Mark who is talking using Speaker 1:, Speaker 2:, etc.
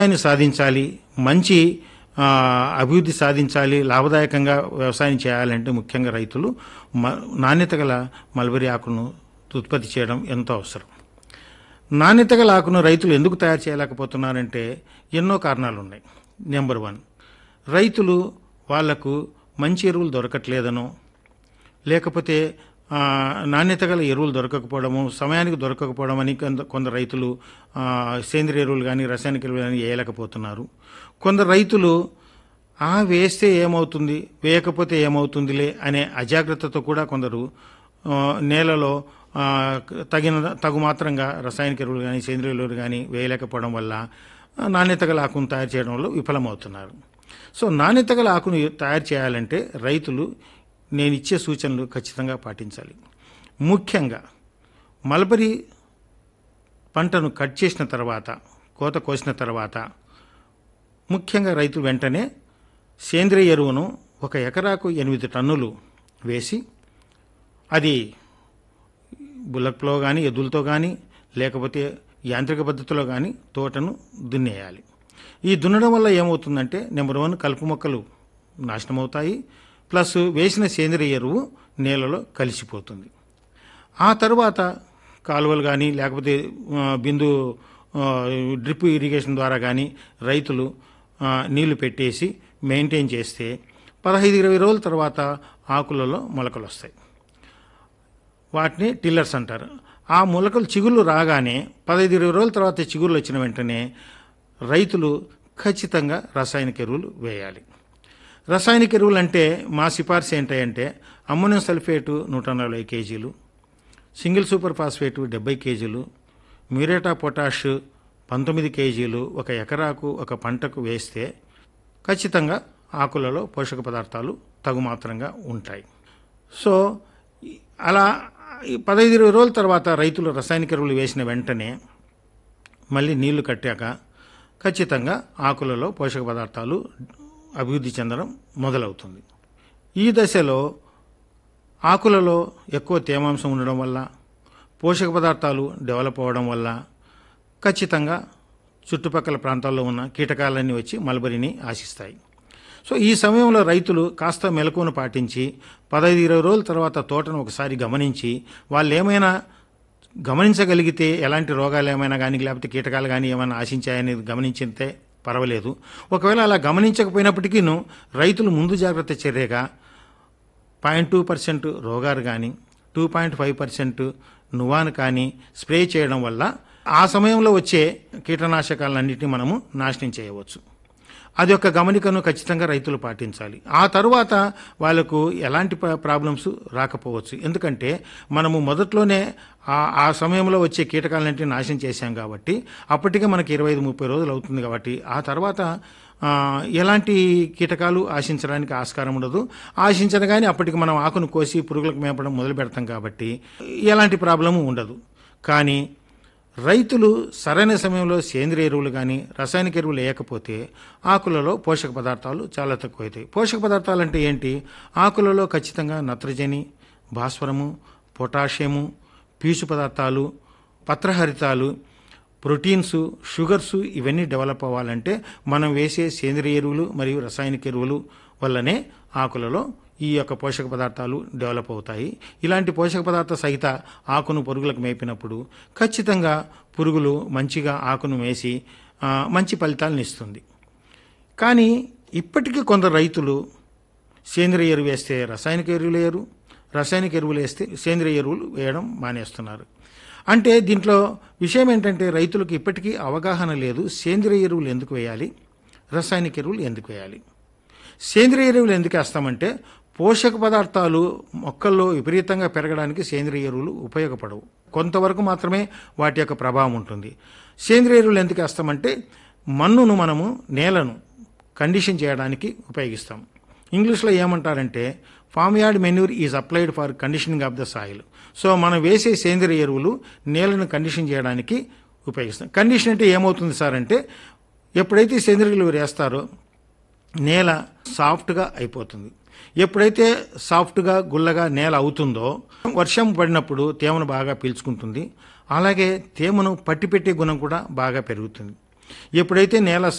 Speaker 1: వ్యవసాయాన్ని సాధించాలి మంచి ఆ, అభివృద్ధి సాధించాలి లాభదాయకంగా వ్యవసాయం చేయాలంటే ముఖ్యంగా రైతులు మ- నాణ్యత గల మల్బరీ ఆకును ఉత్పత్తి చేయడం ఎంతో అవసరం నాణ్యత గల ఆకును రైతులు ఎందుకు తయారు చేయలేకపోతున్నారంటే ఎన్నో కారణాలు ఉన్నాయి నెంబర్ వన్ రైతులు వాళ్లకు మంచి ఎరువులు దొరకట్లేదనో లేకపోతే ఆ, నాణ్యత గల ఎరువులు దొరకకపోవడము సమయానికి దొరకకపోవడం అని కొంత కొందరు రైతులు ఆ, సేంద్రియ ఎరువులు కానీ రసాయనిక ఎరువులు కానీ వేయలేకపోతున్నారు కొందరు రైతులు ఆ వేస్తే ఏమవుతుంది వేయకపోతే ఏమవుతుందిలే అనే అజాగ్రత్తతో కూడా కొందరు ఆ, నేలలో ఆ, తగిన తగు మాత్రంగా రసాయనిక ఎరువులు కానీ సేంద్రియ ఎరువులు కానీ వేయలేకపోవడం వల్ల ఆ, నాణ్యత గల ఆకును తయారు చేయడంలో విఫలమవుతున్నారు సో నాణ్యత గల ఆకును తయారు చేయాలంటే రైతులు నేను ఇచ్చే సూచనలు ఖచ్చితంగా పాటించాలి ముఖ్యంగా మల్బరీ పంటను కట్ చేసిన తర్వాత కోత కోసిన తర్వాత ముఖ్యంగా రైతు వెంటనే సేంద్రియ ఎరువును ఒక ఎకరాకు ఎనిమిది టన్నులు వేసి అది బుల్లక్లో కానీ ఎద్దులతో కానీ లేకపోతే యాంత్రిక పద్ధతిలో కానీ తోటను దున్నేయాలి ఈ దున్నడం వల్ల ఏమవుతుందంటే నెంబర్ వన్ కలుపు మొక్కలు నాశనమవుతాయి ప్లస్ వేసిన సేంద్రియ ఎరువు నేలలో కలిసిపోతుంది ఆ తర్వాత కాలువలు కానీ లేకపోతే ఆ, బిందు ఆ, డ్రిప్ ఇరిగేషన్ ద్వారా కానీ రైతులు ఆ, నీళ్లు పెట్టేసి మెయింటైన్ చేస్తే పదహైదు ఇరవై రోజుల తర్వాత ఆకులలో మొలకలు వస్తాయి వాటిని టిల్లర్స్ అంటారు ఆ మొలకలు చిగుళ్ళు రాగానే పదహైదు ఇరవై రోజుల తర్వాత చిగుళ్ళు వచ్చిన వెంటనే రైతులు ఖచ్చితంగా రసాయనిక ఎరువులు వేయాలి రసాయనిక ఎరువులు అంటే మా సిఫార్సు ఏంటంటే అమ్మోనియం సల్ఫేటు నూట నలభై కేజీలు సింగిల్ సూపర్ ఫాస్ఫేటు డెబ్బై కేజీలు మ్యూరేటా పొటాష్ పంతొమ్మిది కేజీలు ఒక ఎకరాకు ఒక పంటకు వేస్తే ఖచ్చితంగా ఆకులలో పోషక పదార్థాలు తగు మాత్రంగా ఉంటాయి సో ఈ- అలా ఈ పదహైదు ఇరవై రోజుల తర్వాత రైతులు రసాయనిక ఎరువులు వేసిన వెంటనే మళ్ళీ నీళ్లు కట్టాక ఖచ్చితంగా ఆకులలో పోషక పదార్థాలు అభివృద్ధి చెందడం మొదలవుతుంది ఈ దశలో ఆకులలో ఎక్కువ తేమాంశం ఉండడం వల్ల పోషక పదార్థాలు డెవలప్ అవ్వడం వల్ల ఖచ్చితంగా చుట్టుపక్కల ప్రాంతాల్లో ఉన్న కీటకాలన్నీ వచ్చి మల్బరీని ఆశిస్తాయి సో ఈ సమయంలో రైతులు కాస్త మెలకువను పాటించి పదహైదు ఇరవై రోజుల తర్వాత తోటను ఒకసారి గమనించి వాళ్ళు ఏమైనా గమనించగలిగితే ఎలాంటి రోగాలు ఏమైనా కానీ లేకపోతే కీటకాలు కానీ ఏమైనా ఆశించాయని గమనించితే పర్వాలేదు ఒకవేళ అలా గమనించకపోయినప్పటికీ రైతులు ముందు జాగ్రత్త చర్యగా పాయింట్ టూ పర్సెంట్ రోగారు కానీ టూ పాయింట్ ఫైవ్ పర్సెంట్ నువాను కానీ స్ప్రే చేయడం వల్ల ఆ సమయంలో వచ్చే కీటనాశకాలన్నింటినీ మనము నాశనం చేయవచ్చు అది ఒక గమనికను ఖచ్చితంగా రైతులు పాటించాలి ఆ తరువాత వాళ్ళకు ఎలాంటి ప్ర- ప్రాబ్లమ్స్ రాకపోవచ్చు ఎందుకంటే మనము మొదట్లోనే ఆ ఆ సమయంలో వచ్చే కీటకాలన్నింటినీ నాశనం చేశాం కాబట్టి అప్పటికే మనకి ఇరవై ఐదు ముప్పై రోజులు అవుతుంది కాబట్టి ఆ తర్వాత ఆ, ఎలాంటి కీటకాలు ఆశించడానికి ఆస్కారం ఉండదు ఆశించను కానీ అప్పటికి మనం ఆకును కోసి పురుగులకు మేపడం మొదలు పెడతాం కాబట్టి ఎలాంటి ప్రాబ్లము ఉండదు కానీ రైతులు సరైన సమయంలో సేంద్రియ ఎరువులు కానీ రసాయనిక ఎరువులు వేయకపోతే ఆకులలో పోషక పదార్థాలు చాలా తక్కువవుతాయి పోషక పదార్థాలు అంటే ఏంటి ఆకులలో ఖచ్చితంగా నత్రజని భాస్వరము పొటాషియము పీచు పదార్థాలు పత్రహరితాలు ప్రోటీన్స్ షుగర్స్ ఇవన్నీ డెవలప్ అవ్వాలంటే మనం వేసే సేంద్రియ ఎరువులు మరియు రసాయనిక ఎరువులు వల్లనే ఆకులలో ఈ యొక్క పోషక పదార్థాలు డెవలప్ అవుతాయి ఇలాంటి పోషక పదార్థ సహిత ఆకును పురుగులకు మేపినప్పుడు ఖచ్చితంగా పురుగులు మంచిగా ఆకును మేసి ఆ, మంచి ఫలితాలను ఇస్తుంది కానీ ఇప్పటికీ కొందరు రైతులు సేంద్రియ ఎరువు వేస్తే రసాయనిక ఎరువులు వేయరు రసాయనిక ఎరువులు వేస్తే సేంద్రియ ఎరువులు వేయడం మానేస్తున్నారు అంటే దీంట్లో విషయం ఏంటంటే రైతులకు ఇప్పటికీ అవగాహన లేదు సేంద్రియ ఎరువులు ఎందుకు వేయాలి రసాయనిక ఎరువులు ఎందుకు వేయాలి సేంద్రియ ఎరువులు ఎందుకు వేస్తామంటే పోషక పదార్థాలు మొక్కల్లో విపరీతంగా పెరగడానికి సేంద్రియ ఎరువులు ఉపయోగపడవు కొంతవరకు మాత్రమే వాటి యొక్క ప్రభావం ఉంటుంది సేంద్రియ ఎరువులు ఎందుకు వేస్తామంటే మన్నును మనము నేలను కండిషన్ చేయడానికి ఉపయోగిస్తాం ఇంగ్లీష్లో ఏమంటారంటే farmyard manure is applied for conditioning of the soil so మనం వేసే సేంద్రియ ఎరువులు నేలను కండిషన్ చేయడానికి ఉపయోగిస్తాం కండిషన్ అంటే ఏమవుతుంది సార్ అంటే ఎప్పుడైతే సేంద్రియ ఎరువులు వేస్తారో నేల సాఫ్ట్గా అయిపోతుంది ఎప్పుడైతే సాఫ్ట్గా గుల్లగా నేల అవుతుందో వర్షం పడినప్పుడు తేమను బాగా పీల్చుకుంటుంది అలాగే తేమను పట్టిపెట్టే గుణం కూడా బాగా పెరుగుతుంది ఎప్పుడైతే నేల